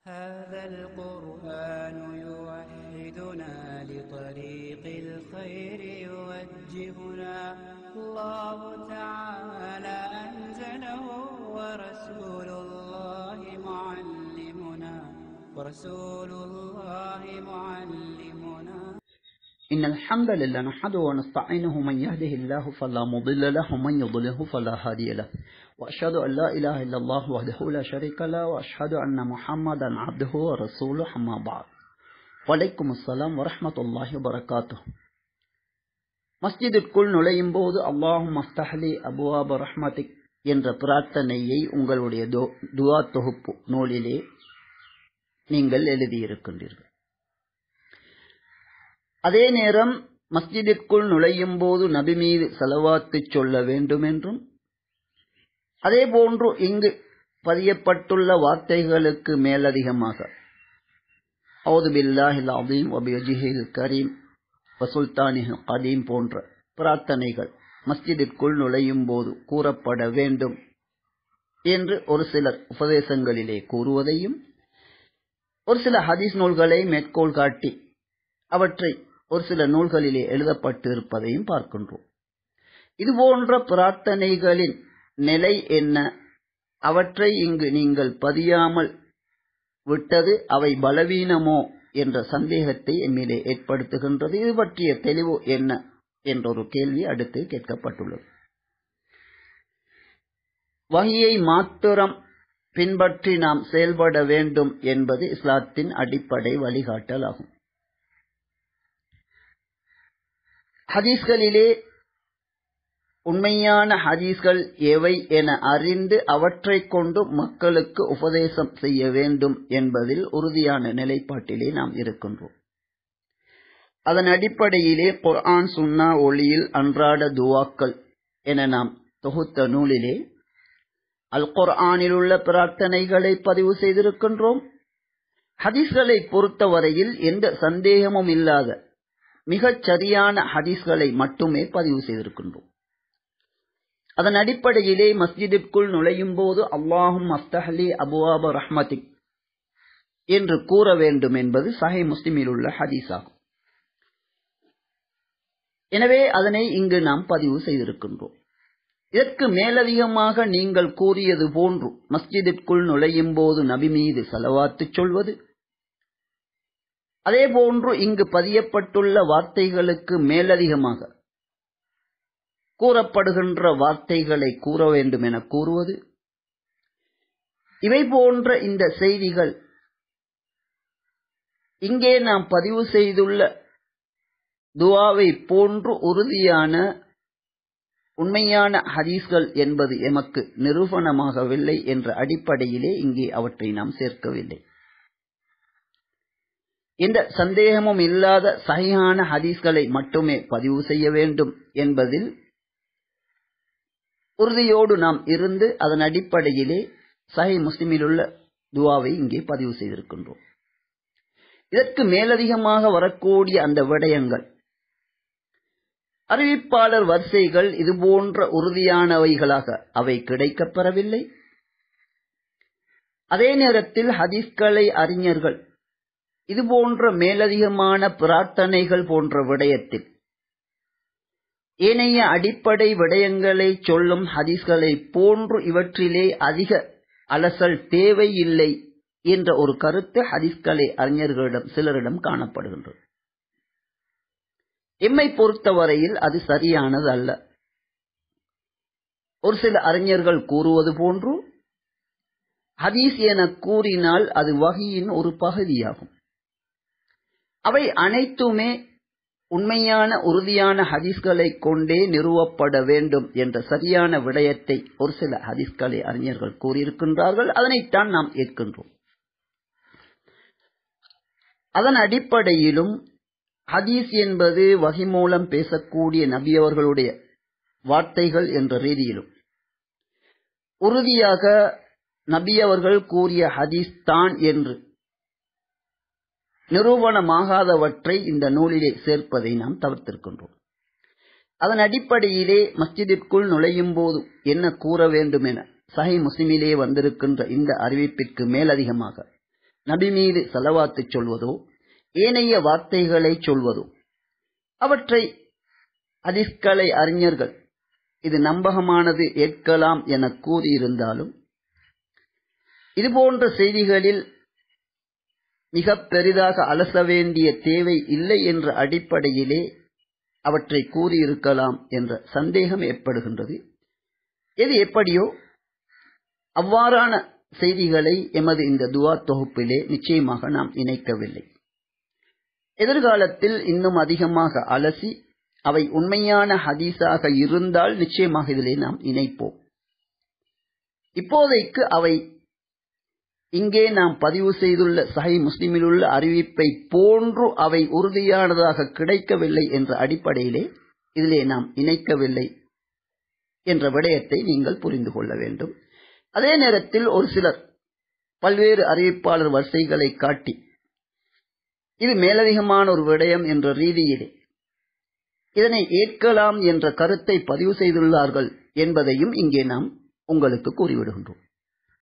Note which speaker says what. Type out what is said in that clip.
Speaker 1: هذا القرآن يوحدنا لطريق الخير يوجهنا الله تعالى أنزله ورسول الله معلمنا ورسول الله معلمنا
Speaker 2: إن الحمد لله نحمده ونستعينه من يهده الله فلا مضل له ومن يضلله فلا هادي له وأشهد أن لا إله إلا الله وحده لا شريك له وأشهد أن محمدا عبده ورسوله أما بعد வலைக்கும் அஸ்ஸலாம் வரஹ்மத்துல்லாஹி வபரகாத்து மஸ்ஜிதிற்குள் நுழையும் போது அல்லாஹும் அஃப்தஹ்லி அபுவாப ரஹ்மதிக் என்ற பிரார்த்தனையை உங்களுடைய துவா- துவா தொகுப்பு நூலிலே நீங்கள் எழுதியிருக்கின்றீர்கள் அதே நேரம் மஸ்ஜிதிற்குள் நுழையும் போது நபி மீது செலவாத்து சொல்ல வேண்டும் என்றும் அதே போன்று இங்கு பதியப்பட்டுள்ள வார்த்தைகளுக்கு மேலதிகமாக அவுது பில்லாஹில் அதீம் வபியஜிஹில் கரீம் வசுல்தானிஹ் கதீம் போன்ற பிரார்த்தனைகள் மஸ்ஜிதிற்குள் நுழையும் போது கூறப்பட வேண்டும் என்று ஒரு சிலர் உபதேசங்களிலே கூறுவதையும் ஒரு சில ஹதீஸ் நூல்களை மேற்கோள் காட்டி அவற்றை ஒரு சில நூல்களிலே எழுதப்பட்டு இருப்பதையும் பார்க்கின்றோம் இது போன்ற பிரார்த்தனைகளின் நிலை என்ன அவற்றை இங்கு நீங்கள் பதியாமல் விட்டது அவை பலவீனமோ என்ற சந்தேகத்தை எம்மிலே ஏற்படுத்துகின்றது இது பற்றிய தெளிவு என்ன என்ற ஒரு கேள்வி அடுத்து கேட்கப்பட்டுள்ளது வகையை மாத்திரம் பின்பற்றி நாம் செயல்பட வேண்டும் என்பது இஸ்லாத்தின் அடிப்படை வழிகாட்டல் ஆகும் ஹதீஸ்களிலே உண்மையான ஹதீஸ்கள் எவை என அறிந்து அவற்றைக் கொண்டு மக்களுக்கு உபதேசம் செய்ய வேண்டும் என்பதில் உறுதியான நிலைப்பாட்டிலே நாம் இருக்கின்றோம் அதன் அடிப்படையிலே குர்ஆன் சுன்னா ஒளியில் அன்றாட துவாக்கள் என நாம் தொகுத்த நூலிலே அல் குர்ஆனில் உள்ள பிரார்த்தனைகளை பதிவு செய்திருக்கின்றோம் ஹதீஸ்களை பொறுத்தவரையில் எந்த சந்தேகமும் இல்லாத மிகச் சரியான ஹதீஸ்களை மட்டுமே பதிவு செய்திருக்கின்றோம் அதன் அடிப்படையிலே மஸ்ஜிதிற்குள் நுழையும் போது அல்லாஹும் அஸ்தஹலி அபுவாப ரஹ்மதிக் என்று கூற வேண்டும் என்பது சஹை முஸ்லிமில் உள்ள ஹதீஸ் ஆகும் எனவே அதனை இங்கு நாம் பதிவு செய்திருக்கின்றோம் இதற்கு மேலதிகமாக நீங்கள் கூறியது போன்று மஸ்ஜிதிற்குள் நுழையும் போது நபி மீது செலவாத்துச் சொல்வது அதே போன்று இங்கு பதியப்பட்டுள்ள வார்த்தைகளுக்கு மேலதிகமாக கூறப்படுகின்ற வார்த்தைகளை கூற வேண்டும் என கூறுவது இவை போன்ற இந்த செய்திகள் இங்கே நாம் பதிவு செய்துள்ள துவாவை போன்று உறுதியான உண்மையான ஹதீஸ்கள் என்பது எமக்கு நிரூபணமாகவில்லை என்ற அடிப்படையிலே இங்கே அவற்றை நாம் சேர்க்கவில்லை எந்த சந்தேகமும் இல்லாத சகையான ஹதீஸ்களை மட்டுமே பதிவு செய்ய வேண்டும் என்பதில் உறுதியோடு நாம் இருந்து அதன் அடிப்படையிலே சஹி முஸ்லிமில் உள்ள துவாவை இங்கே பதிவு செய்திருக்கின்றோம் இதற்கு மேலதிகமாக வரக்கூடிய அந்த விடயங்கள் அறிவிப்பாளர் வரிசைகள் இதுபோன்ற உறுதியானவைகளாக அவை கிடைக்கப்பெறவில்லை அதே நேரத்தில் ஹதீஸ்களை அறிஞர்கள் இதுபோன்ற மேலதிகமான பிரார்த்தனைகள் போன்ற விடயத்தில் ஏனைய அடிப்படை விடயங்களை சொல்லும் ஹதீஸ்களை போன்று இவற்றிலே அதிக அலசல் தேவையில்லை என்ற ஒரு கருத்து ஹதீஸ்களை அறிஞர்களிடம் சிலரிடம் காணப்படுகின்றது எம்மை பொறுத்தவரையில் அது சரியானது அல்ல ஒரு சில அறிஞர்கள் கூறுவது போன்று ஹதீஸ் என கூறினால் அது வகையின் ஒரு பகுதியாகும் அவை அனைத்துமே உண்மையான உறுதியான ஹதீஸ்களை கொண்டே நிறுவப்பட வேண்டும் என்ற சரியான விடயத்தை ஒரு சில ஹதீஸ்களை அறிஞர்கள் கூறியிருக்கின்றார்கள் அதனைத்தான் நாம் ஏற்கின்றோம் அதன் அடிப்படையிலும் ஹதீஸ் என்பது வகை மூலம் பேசக்கூடிய நபி அவர்களுடைய வார்த்தைகள் என்ற ரீதியிலும் உறுதியாக நபி அவர்கள் கூறிய ஹதீஸ் தான் என்று நிரூபணமாகாதவற்றை இந்த நூலிலே சேர்ப்பதை நாம் தவிர்த்திருக்கின்றோம் அதன் அடிப்படையிலே மஸ்ஜிதிற்குள் நுழையும் போது என்ன கூற வேண்டும் என சஹி முஸ்லிமிலே வந்திருக்கின்ற இந்த அறிவிப்பிற்கு மேலதிகமாக நபி மீது செலவாத்து சொல்வதோ ஏனைய வார்த்தைகளை சொல்வதோ அவற்றை அதிஸ்கலை அறிஞர்கள் இது நம்பகமானது ஏற்கலாம் என கூறியிருந்தாலும் இதுபோன்ற செய்திகளில் மிக பெரிதாக அலச வேண்டிய தேவை இல்லை என்ற அடிப்படையிலே அவற்றை கூறியிருக்கலாம் என்ற சந்தேகம் ஏற்படுகின்றது எது எப்படியோ அவ்வாறான செய்திகளை எமது இந்த துவா தொகுப்பிலே நிச்சயமாக நாம் இணைக்கவில்லை எதிர்காலத்தில் இன்னும் அதிகமாக அலசி அவை உண்மையான ஹதீஸாக இருந்தால் நிச்சயமாக இதிலே நாம் இணைப்போம் இப்போதைக்கு அவை இங்கே நாம் பதிவு செய்துள்ள சஹை முஸ்லிமில் உள்ள அறிவிப்பை போன்று அவை உறுதியானதாக கிடைக்கவில்லை என்ற அடிப்படையிலே இதிலே நாம் இணைக்கவில்லை என்ற விடயத்தை நீங்கள் புரிந்து கொள்ள வேண்டும் அதே நேரத்தில் ஒரு சிலர் பல்வேறு அறிவிப்பாளர் வரிசைகளை காட்டி இது மேலதிகமான ஒரு விடயம் என்ற ரீதியிலே இதனை ஏற்கலாம் என்ற கருத்தை பதிவு செய்துள்ளார்கள் என்பதையும் இங்கே நாம் உங்களுக்கு கூறிவிடுகின்றோம்